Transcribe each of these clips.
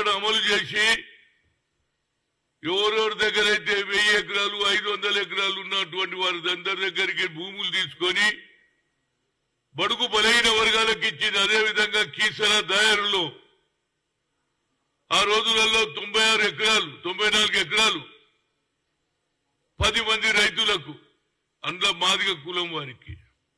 అక్కడ అమలు చేసి ఎవరెవరి దగ్గర అయితే వెయ్యి ఎకరాలు ఐదు వందల ఎకరాలు ఉన్నటువంటి వారి అందరి దగ్గరికి భూములు తీసుకొని బడుగు బలైన వర్గాలకు ఇచ్చింది అదేవిధంగా కీసర దాయరులో ఆ రోజులలో తొంభై ఆరు ఎకరాలు తొంభై నాలుగు ఎకరాలు పది మంది రైతులకు అందులో మాదిగ కులం వారికి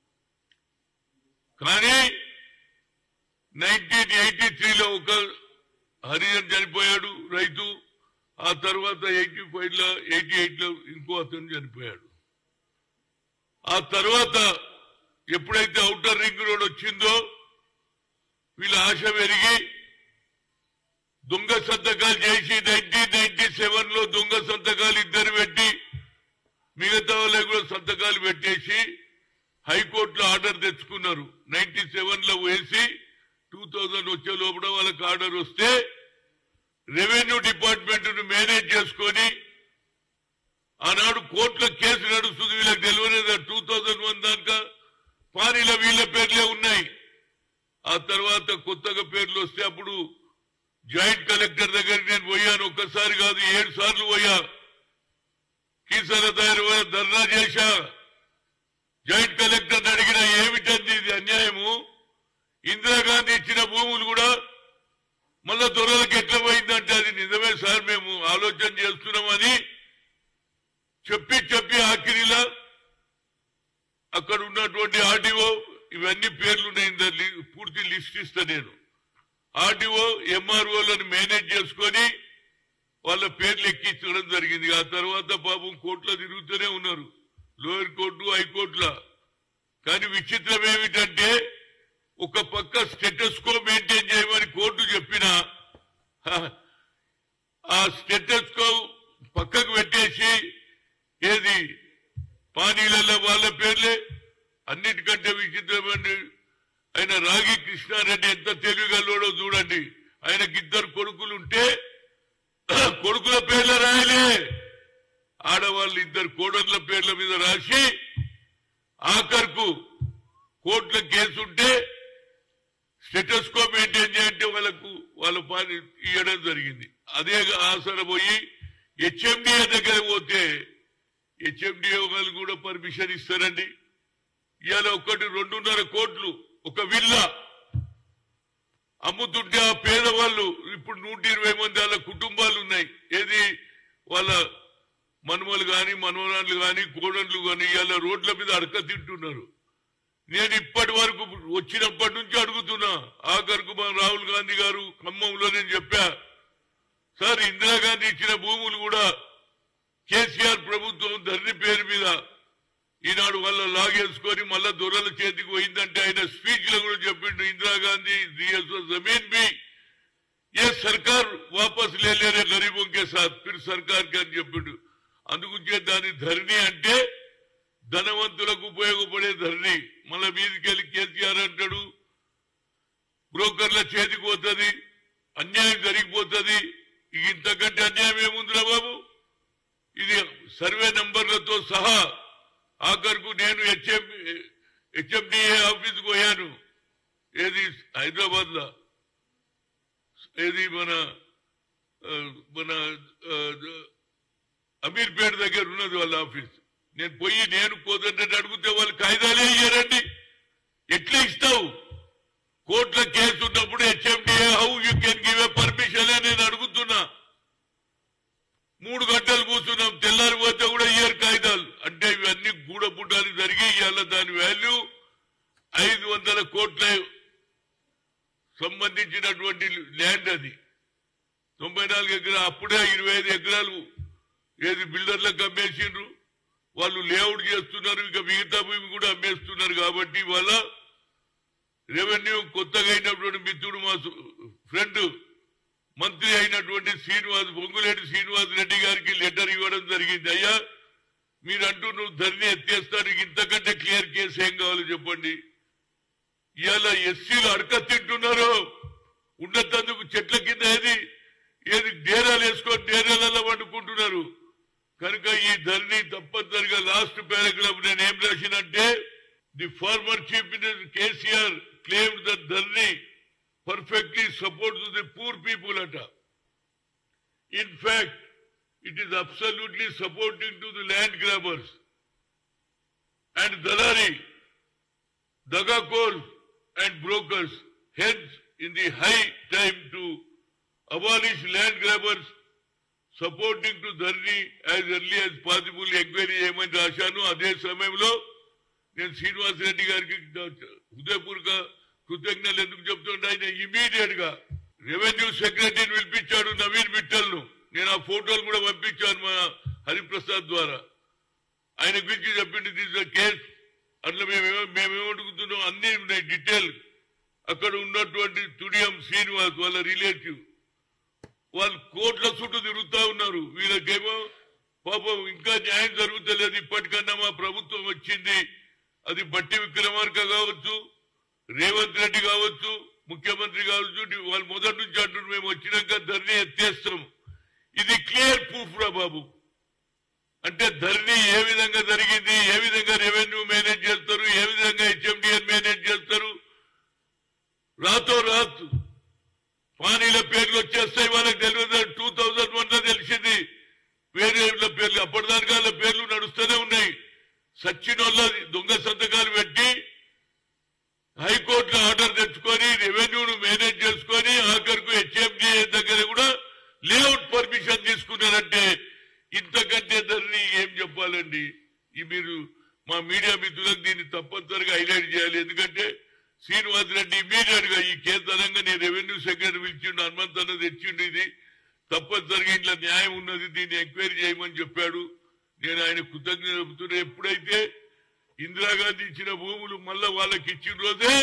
కానీ నైన్టీన్ ఎయిటీ త్రీలో ఒక హరిజన్ చనిపోయాడు రైతు ఆ తర్వాత ఎయిటీ ఫైవ్ లో ఎయిటీ ఎయిట్ లో ఇంకో అతను చనిపోయాడు ఆ తర్వాత ఎప్పుడైతే అవుటర్ రింగ్ రోడ్ వచ్చిందో వీళ్ళ ఆశ పెరిగి దొంగ సంతకాలు చేసి నైన్టీన్ నైన్టీ సెవెన్ లో దొంగ సంతకాలు ఇద్దరు పెట్టి మిగతా వాళ్ళకి కూడా సంతకాలు పెట్టేసి హైకోర్టులో ఆర్డర్ తెచ్చుకున్నారు నైన్టీ సెవెన్ లో వేసి టూ థౌజండ్ వచ్చే లోపల వాళ్ళకి ఆర్డర్ వస్తే రెవెన్యూ డిపార్ట్మెంట్ ను మేనేజ్ చేసుకొని ఆనాడు కోర్టులో కేసు నడుస్తుంది వీళ్ళకి తెలియలేదు టూ థౌజండ్ వన్ దాకా పానీల వీళ్ళ పేర్లే ఉన్నాయి ఆ తర్వాత కొత్తగా పేర్లు వస్తే అప్పుడు జాయింట్ కలెక్టర్ దగ్గరికి నేను పోయాను ఒక్కసారి కాదు ఏడు సార్లు పోయా కీసర తయారు ధర్నా చేశా జాయింట్ కలెక్టర్ అడిగిన ఏమిటంది ఇది అన్యాయము ఇందిరాగాంధీ ఇచ్చిన భూములు కూడా మళ్ళా దొరలకు ఎట్లా పోయిందంటే అది నిజమే సార్ మేము ఆలోచన చేస్తున్నామని చెప్పి చెప్పి ఆఖరిలా అక్కడ ఉన్నటువంటి ఆర్డీఓ ఇవన్నీ పేర్లు ఉన్నాయి ఇందులో లి- పూర్తి లిస్ట్ ఇస్తా నేను ఆర్డీఓ ఎంఆర్ఓలను మేనేజ్ చేసుకొని వాళ్ళ పేర్లు ఎక్కించడం జరిగింది ఆ తర్వాత పాపం కోర్టులో తిరుగుతూనే ఉన్నారు లోయర్ కోర్టు హైకోర్టులో కానీ విచిత్రం ఏమిటంటే ఒక పక్క స్టెటస్కో మెయింటైన్ చేయమని కోర్టు చెప్పిన ఆ స్టెటస్కో పక్కకు పెట్టేసి ఏది పానీలలో వాళ్ళ పేర్లే అన్నిటికంటే విచిత్రమైన ఆయన రాగి కృష్ణారెడ్డి ఎంత తెలివిగలోడో చూడండి ఆయనకి ఇద్దరు కొడుకులు ఉంటే కొడుకుల పేర్లు రాయలే ఆడవాళ్ళు ఇద్దరు కోడళ్ళ పేర్ల మీద రాసి ఆఖరుకు కోర్టులో కేసు ఉంటే స్టెటస్కో మెయింటైన్ చేయంటే వాళ్ళకు వాళ్ళ పని ఇవ్వడం జరిగింది అదే ఆసన పోయి హెచ్ఎండిఏ దగ్గర పోతే హెచ్ఎండిఏ వాళ్ళు కూడా పర్మిషన్ ఇస్తారండి ఇవాళ ఒకటి రెండున్నర కోట్లు ఒక విల్లా అమ్ముతుంటే ఆ పేదవాళ్ళు ఇప్పుడు నూట ఇరవై మంది వాళ్ళ కుటుంబాలు ఉన్నాయి ఏది వాళ్ళ మనుమలు గాని మనవరాళ్ళు గాని కోడళ్ళు గాని ఇవాళ రోడ్ల మీద అడక తింటున్నారు నేను ఇప్పటి వరకు వచ్చినప్పటి నుంచి అడుగుతున్నా ఆఖరుకు మా రాహుల్ గాంధీ గారు ఖమ్మంలో నేను చెప్పా సార్ ఇందిరాగాంధీ ఇచ్చిన భూములు కూడా కేసీఆర్ ప్రభుత్వం ధరణి పేరు మీద ఈనాడు వాళ్ళ లాగేసుకొని మళ్ళా దొరల చేతికి పోయిందంటే ఆయన స్పీచ్ లో కూడా చెప్పిండు ఇందిరాగాంధీ दिए जमीन भी ये सरकार वापस ले ले रहे गरीबों के साथ फिर सरकार కి అని చెప్పిండు అందుకుంచే దాని ధరణి అంటే ధనవంతులకు ఉపయోగపడే ధరణి మళ్ళా మీదికి వెళ్ళి కేసీఆర్ అంటాడు బ్రోకర్ల చేతికి పోతుంది అన్యాయం జరిగిపోతుంది ఇక ఇంతకంటే అన్యాయం ఏముందిరా బాబు ఇది సర్వే నంబర్లతో సహా ఆఖరుకు నేను హెచ్ఎం హెచ్ఎండిఏ ఆఫీస్కి పోయాను ఏది హైదరాబాద్ లో ఏది మన ఆ, మన ఆ, అమీర్పేట దగ్గర ఉన్నది వాళ్ళ ఆఫీస్ నేను పోయి నేను పోతుంటే అడిగితే వాళ్ళు కాయిదాలే ఇయ్యారండి ఎట్లా ఇస్తావు కోర్టుల కేసు ఉన్నప్పుడు HMDA how you can give a permission నేను అడుగుతున్నా మూడు గంటలు కూర్చున్నాం తెల్లారిపోతే కూడా ఇయర్ కాగితాలు అంటే ఇవన్నీ గూడపుటాలు జరిగి ఇవాళ దాని వాల్యూ ఐదు వందల కోట్ల సంబంధించినటువంటి ల్యాండ్ అది తొంభై నాలుగు ఎకరాలు అప్పుడే ఇరవై ఐదు ఎకరాలు ఏది బిల్డర్లకు అమ్మేసిండ్రు వాళ్ళు లేఅవుట్ చేస్తున్నారు ఇక మిగతా భూమి కూడా అమ్మేస్తున్నారు కాబట్టి వాళ్ళ రెవెన్యూ కొత్తగా అయినటువంటి మిత్రుడు మా ఫ్రెండ్ మంత్రి అయినటువంటి శ్రీనివాస్ పొంగులేటి శ్రీనివాస్ రెడ్డి గారికి లెటర్ ఇవ్వడం జరిగింది అయ్యా మీరంటూ నువ్వు ధరణి ఎత్తేస్తారు ఇంతకంటే క్లియర్ కేసు ఏం కావాలో చెప్పండి ఇవాళ ఎస్సీలు అడక తింటున్నారు ఉన్నతందుకు చెట్ల కింద ఏది ఏది డేరాలు వేసుకొని డేరాలలో వండుకుంటున్నారు కనుక ఈ ధరణి తప్పనిసరిగా లాస్ట్ పారాగ్రాఫ్ నేను ఏం రాసినంటే the former chief minister KCR claim the Dharani perfectly support the poor people అట In fact, it is absolutely supporting to the land grabbers and Dalari, Dagakors and brokers. Hence, in the high time to abolish land grabbers, supporting to Dharni as early as possible enquiry చేయమని రాశాను అదే సమయంలో నేను శ్రీనివాస్ రెడ్డి గారికి హృదయపూర్వక కృతజ్ఞతలు ఎందుకు చెప్తుంటే ఆయన ఇమీడియట్ గా రెవెన్యూ సెక్రటరీని పిలిపించాడు నవీన్ మిట్టల్ ను నేను ఆ ఫోటోలు కూడా పంపించాను మా హరిప్రసాద్ ద్వారా ఆయన గురించి చెప్పింది దిస్ కేస్ అట్లా మేము మేమేమడుగుతున్నాం అన్ని ఉన్నాయి డీటెయిల్ అక్కడ ఉన్నటువంటి తుడియం శ్రీనివాస్ వాళ్ళ రిలేటివ్ వాళ్ళు కోట్ల చుట్టూ తిరుగుతా ఉన్నారు వీళ్ళకేమో పాపం ఇంకా న్యాయం జరుగుతలేదు ఇప్పటికన్నా మా ప్రభుత్వం వచ్చింది అది బట్టి విక్రమార్క కావచ్చు రేవంత్ రెడ్డి కావచ్చు ముఖ్యమంత్రి కావచ్చు వాళ్ళు మొదటి నుంచి అంటున్నారు మేము వచ్చినాక ధరణి ఎత్తేస్తాం ఇది క్లియర్ ప్రూఫ్ రా బాబు అంటే ధరణి ఏ విధంగా జరిగింది ఏ విధంగా రెవెన్యూ మేనేజ్ చేస్తారు ఏ విధంగా హెచ్ఎండిఎన్ మేనేజ్ చేస్తారు రాతో రాతు పానీల పేర్లు వచ్చేస్తాయి వాళ్ళకి తెలియదు టూ థౌజండ్ వన్ లో తెలిసింది వేరే వాళ్ళ పేర్లు అప్పటిదాకా వాళ్ళ పేర్లు నడుస్తూనే ఉన్నాయి సచిన్ వల్ల దొంగ సంతకాలు పెట్టి హైకోర్టులో ఆర్డర్ తెచ్చుకొని రెవెన్యూను మేనేజ్ చేసుకొని ఆఖరికి హెచ్ఎండిఏ దగ్గర కూడా లేఅవుట్ పర్మిషన్ తీసుకున్నారంటే ఇంతకంటే ధరని ఏం చెప్పాలండి ఈ మీరు మా మీడియా మిత్రులకు దీన్ని తప్పనిసరిగా హైలైట్ చేయాలి ఎందుకంటే శ్రీనివాస్ రెడ్డి ఇమీడియట్ గా ఈ కేంద్రంగా నేను రెవెన్యూ సెక్రటరీ పిలిచిండు హనుమంతన్న తెచ్చిండు ఇది తప్పనిసరిగా ఇంట్లో న్యాయం ఉన్నది దీన్ని ఎంక్వైరీ చేయమని చెప్పాడు నేను ఆయన కృతజ్ఞత చెబుతున్నా ఎప్పుడైతే ఇందిరాగాంధీ ఇచ్చిన భూములు మళ్ళా వాళ్ళకి ఇచ్చిన రోజే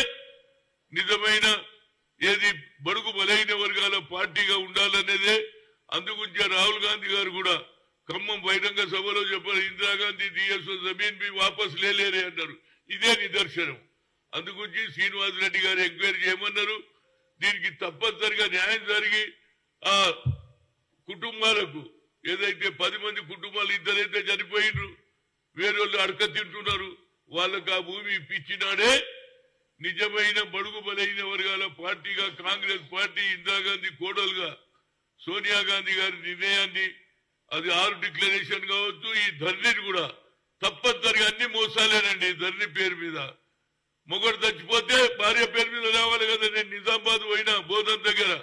నిజమైన ఏది బడుగు బలైన వర్గాల పార్టీగా ఉండాలనేదే అందుగురించే రాహుల్ గాంధీ గారు కూడా ఖమ్మం బహిరంగ సభలో చెప్పారు ఇందిరాగాంధీ దియస్ జమీన్ బి వాపస్ లేలేరే అన్నారు ఇదే నిదర్శనం అందుగురించి శ్రీనివాస్ రెడ్డి గారు ఎంక్వైరీ చేయమన్నారు దీనికి తప్పనిసరిగా న్యాయం జరిగి ఆ కుటుంబాలకు ఏదైతే పది మంది కుటుంబాలు ఇద్దరైతే చనిపోయినరు వేరే వాళ్ళు అడక తింటున్నారు వాళ్ళకు ఆ భూమి ఇప్పించినాడే నిజమైన బడుగు బలైన వర్గాల పార్టీగా కాంగ్రెస్ పార్టీ ఇందిరాగాంధీ కోడలుగా సోనియా గాంధీ గారి నిర్ణయాన్ని అది ఆరు డిక్లరేషన్ కావచ్చు ఈ ధర్నిని కూడా తప్పనిసరిగా అన్ని మోసాలేనండి ధర్ని పేరు మీద మొగడు చచ్చిపోతే భార్య పేరు మీద రావాలి కదా నేను నిజామాబాద్ పోయినా బోధన్ దగ్గర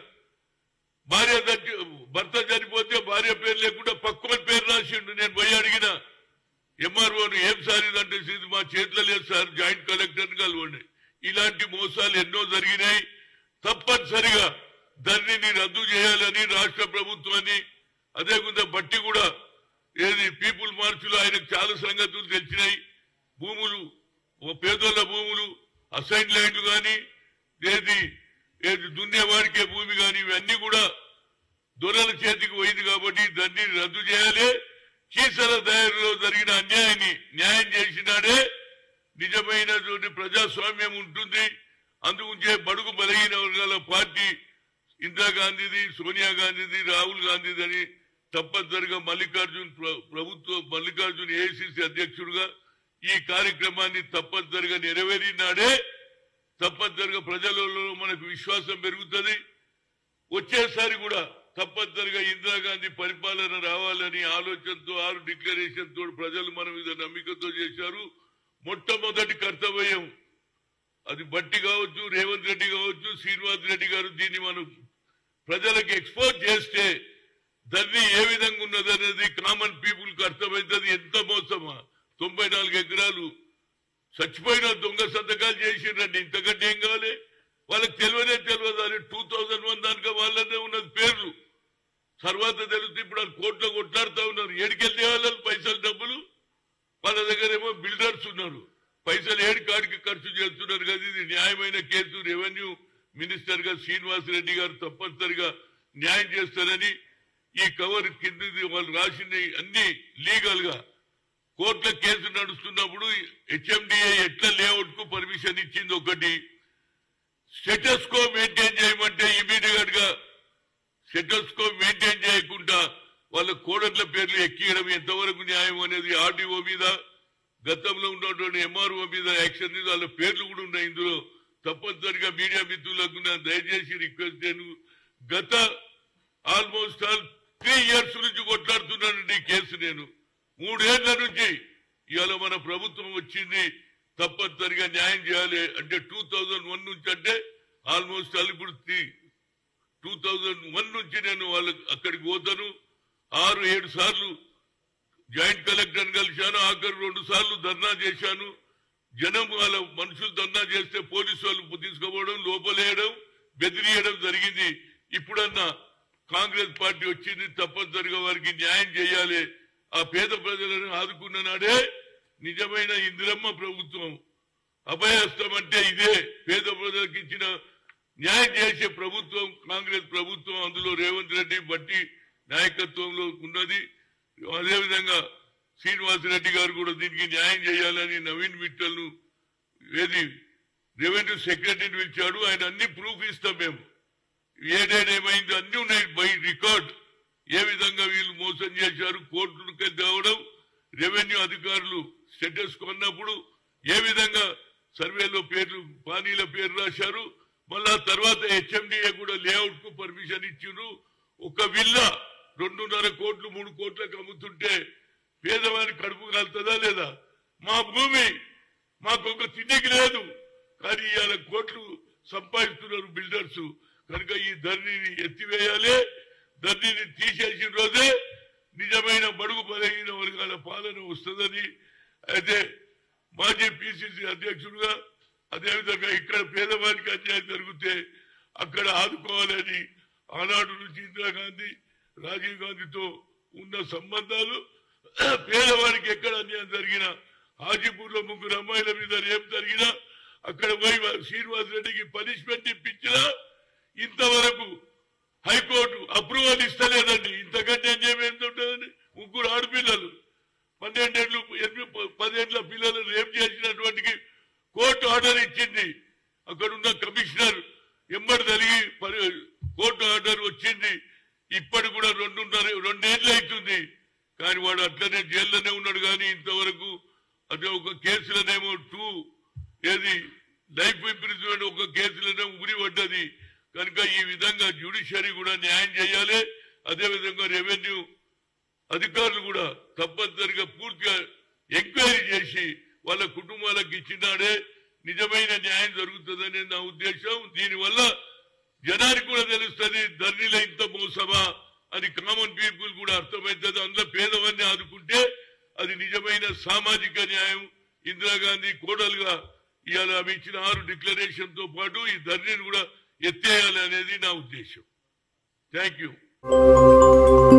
భార్య చచ్చి భర్త చనిపోతే భార్య పేరు లేకుండా పక్కన పేరు రాసిండు నేను పోయి అడిగిన ఎంఆర్ఓను ఏం సార్ ఇదంటే ఇది మా చేతిలో లేదు సార్ జాయింట్ కలెక్టర్ కలవండి ఇలాంటి మోసాలు ఎన్నో జరిగినాయి తప్పనిసరిగా దాన్ని రద్దు చేయాలని రాష్ట్ర ప్రభుత్వాన్ని అదే కొంత బట్టి కూడా ఏది పీపుల్ మార్చులో ఆయనకు చాలా సంగతులు తెలిసినాయి భూములు ఓ పేదోళ్ళ భూములు అసైన్ ల్యాండ్ కానీ ఏది ఏది దున్నేవాడికే భూమి కానీ ఇవన్నీ కూడా దొరల చేతికి పోయింది కాబట్టి దాన్ని రద్దు చేయాలి కీసర దారిలో జరిగిన అన్యాయాన్ని న్యాయం చేసినాడే నిజమైనటువంటి ప్రజాస్వామ్యం ఉంటుంది అందుగుంచే బడుగు బలహీన వర్గాల పార్టీ ఇందిరాగాంధీది సోనియా గాంధీది రాహుల్ గాంధీది అని తప్పనిసరిగా మల్లికార్జున్ ప్ర- ప్రభుత్వ మల్లికార్జున్ ఏఐసిసి అధ్యక్షుడుగా ఈ కార్యక్రమాన్ని తప్పనిసరిగా నెరవేరినాడే తప్పనిసరిగా ప్రజలలో మనకు విశ్వాసం పెరుగుతుంది వచ్చేసారి కూడా తప్పనిసరిగా ఇందిరాగాంధీ పరిపాలన రావాలని ఆలోచనతో ఆరు డిక్లరేషన్ తో ప్రజలు మన మీద నమ్మికతో చేశారు మొట్టమొదటి కర్తవ్యం అది బట్టి కావచ్చు రేవంత్ రెడ్డి కావచ్చు శ్రీనివాస్ రెడ్డి గారు దీన్ని మనం ప్రజలకు ఎక్స్పోజ్ చేస్తే దాన్ని ఏ విధంగా ఉన్నది అనేది కామన్ పీపుల్ కు అర్థమవుతుంది ఎంత మోసమా తొంభై నాలుగు ఎకరాలు చచ్చిపోయిన దొంగ సంతకాలు చేసిండ్రండి ఇంతకంటే ఏం కావాలి వాళ్ళకి తెలియనే తెలియదు అని టూ థౌజండ్ వన్ దానిక వాళ్ళనే ఉన్నది పేర్లు తర్వాత తెలుస్తుంది ఇప్పుడు వాళ్ళు కోర్టులో కొట్లాడుతా ఉన్నారు ఏడికెళ్తే వాళ్ళు పైసలు డబ్బులు వాళ్ళ దగ్గర ఏమో బిల్డర్స్ ఉన్నారు పైసలు ఏడు కాడికి ఖర్చు చేస్తున్నారు కదా ఇది న్యాయమైన కేసు రెవెన్యూ మినిస్టర్ గా శ్రీనివాస్ రెడ్డి గారు తప్పనిసరిగా న్యాయం చేస్తారని ఈ కవర్ కింద వాళ్ళు రాసింది అన్ని లీగల్ గా కోర్టుల కేసు నడుస్తున్నప్పుడు హెచ్ఎండిఏ ఎట్లా లేఅవుట్ కు పర్మిషన్ ఇచ్చింది ఒకటి స్టేటస్ కో మెయింటైన్ చేయమంటే ఇమీడియట్ గా స్టేటస్ కో మెయింటైన్ చేయకుండా వాళ్ళ కోడట్ల పేర్లు ఎక్కియడం ఎంతవరకు న్యాయం అనేది ఆర్డీఓ మీద గతంలో ఉన్నటువంటి ఎంఆర్ఓ మీద యాక్షన్ మీద వాళ్ళ పేర్లు కూడా ఉన్నాయి ఇందులో తప్పనిసరిగా మీడియా మిత్రులకు నా దయచేసి రిక్వెస్ట్ నేను గత ఆల్మోస్ట్ ఆల్ త్రీ ఇయర్స్ నుంచి కొట్లాడుతున్నానండి ఈ కేసు నేను మూడేళ్ల నుంచి ఇవాళ మన ప్రభుత్వం వచ్చింది తప్పనిసరిగా న్యాయం చేయాలి అంటే టూ థౌజండ్ వన్ నుంచి అంటే ఆల్మోస్ట్ ఇప్పుడు టూ థౌజండ్ వన్ నుంచి నేను వాళ్ళ అక్కడికి పోతాను ఆరు ఏడు సార్లు జాయింట్ కలెక్టర్ కలిశాను ఆఖరి రెండు సార్లు ధర్నా చేశాను జనం వాళ్ళ మనుషులు ధర్నా చేస్తే పోలీసు వాళ్ళు తీసుకుపోవడం లోపలేయడం బెదిరియడం జరిగింది ఇప్పుడన్నా కాంగ్రెస్ పార్టీ వచ్చింది తప్పనిసరిగా వారికి న్యాయం చేయాలి ఆ పేద ప్రజలను ఆదుకున్న నాడే నిజమైన ఇందిరమ్మ ప్రభుత్వం అభయహస్తం అంటే ఇదే పేద ప్రజలకు ఇచ్చిన న్యాయం చేసే ప్రభుత్వం కాంగ్రెస్ ప్రభుత్వం అందులో రేవంత్ రెడ్డి బట్టి నాయకత్వంలో ఉన్నది అదేవిధంగా శ్రీనివాసరెడ్డి గారు కూడా దీనికి న్యాయం చేయాలని నవీన్ మిట్టల్ను ఏది రెవెన్యూ సెక్రటరీని పిలిచాడు ఆయన అన్ని ప్రూఫ్ ఇస్తాం మేము ఏడేడు ఏమైంది అన్ని ఉన్నాయి బై రికార్డ్ ఏ విధంగా వీళ్ళు మోసం చేశారు కోర్టులకి తేవడం రెవెన్యూ అధికారులు స్టేటస్ కొన్నప్పుడు ఏ విధంగా సర్వేలో పేర్లు పానీల పేరు రాశారు మళ్ళా తర్వాత హెచ్ఎండిఏ కూడా లేఅవుట్ కు పర్మిషన్ ఇచ్చిండ్రు ఒక విల్లా రెండున్నర కోట్లు మూడు కోట్లకు అమ్ముతుంటే పేదవాని కడుపు కలుతుందా లేదా మా భూమి మాకు ఒక తిండికి లేదు కానీ ఇవాళ కోట్లు సంపాదిస్తున్నారు బిల్డర్స్ కనుక ఈ ధరణిని ఎత్తివేయాలి ధరణిని తీసేసిన రోజే నిజమైన బడుగు బలహీన వర్గాల పాలన వస్తుందని అయితే మాజీ పిసిసి అధ్యక్షుడుగా అదేవిధంగా ఇక్కడ పేదవారికి అన్యాయం జరిగితే అక్కడ ఆదుకోవాలని ఆనాడు నుంచి ఇందిరాగాంధీ రాజీవ్ గాంధీతో ఉన్న సంబంధాలు పేదవారికి ఎక్కడ అన్యాయం జరిగినా హాజీపూర్ లో ముగ్గురు అమ్మాయిల మీద ఏం జరిగినా అక్కడ పోయి శ్రీనివాస్ రెడ్డికి పనిష్మెంట్ ఇప్పించినా ఇంతవరకు హైకోర్టు అప్రూవల్ ఇస్తలేదండి ఇంతకంటే ఏం ఉంటుందండి ముగ్గురు ఆడపిల్లలు పన్నెండేళ్ళు ఎనిమిది పదేళ్ల పిల్లలు రేపు చేసినటువంటి కోర్టు ఆర్డర్ ఇచ్చింది అక్కడ ఉన్న కమిషనర్ ఎంబడి జరిగి పరి- కోర్టు ఆర్డర్ వచ్చింది ఇప్పటి కూడా రెండున్నర రెండేళ్ళు అవుతుంది కానీ వాడు అట్లనే జైల్లోనే ఉన్నాడు కానీ ఇంతవరకు అదే ఒక కేసులనేమో టూ ఏది లైఫ్ ఇంప్రిజ్మెంట్ ఒక కేసులోనే ఉరి పడ్డది కనుక ఈ విధంగా జ్యుడిషియరీ కూడా న్యాయం చేయాలి అదే విధంగా రెవెన్యూ అధికారులు కూడా తప్పనిసరిగా పూర్తిగా ఎంక్వైరీ చేసి వాళ్ళ కుటుంబాలకు ఇచ్చినాడే నిజమైన న్యాయం జరుగుతుందని నా ఉద్దేశం దీనివల్ల జనానికి కూడా తెలుస్తుంది ధరణిలో ఇంత మోసమా అని కామన్ పీపుల్ కూడా అర్థమవుతుంది అందులో పేదవాన్ని ఆదుకుంటే అది నిజమైన సామాజిక న్యాయం ఇందిరాగాంధీ కోడలుగా ఇవాళ ఆమె ఇచ్చిన ఆరు డిక్లరేషన్ తో పాటు ఈ ధరణిని కూడా ఎత్తేయాలి అనేది నా ఉద్దేశం థ్యాంక్ యూ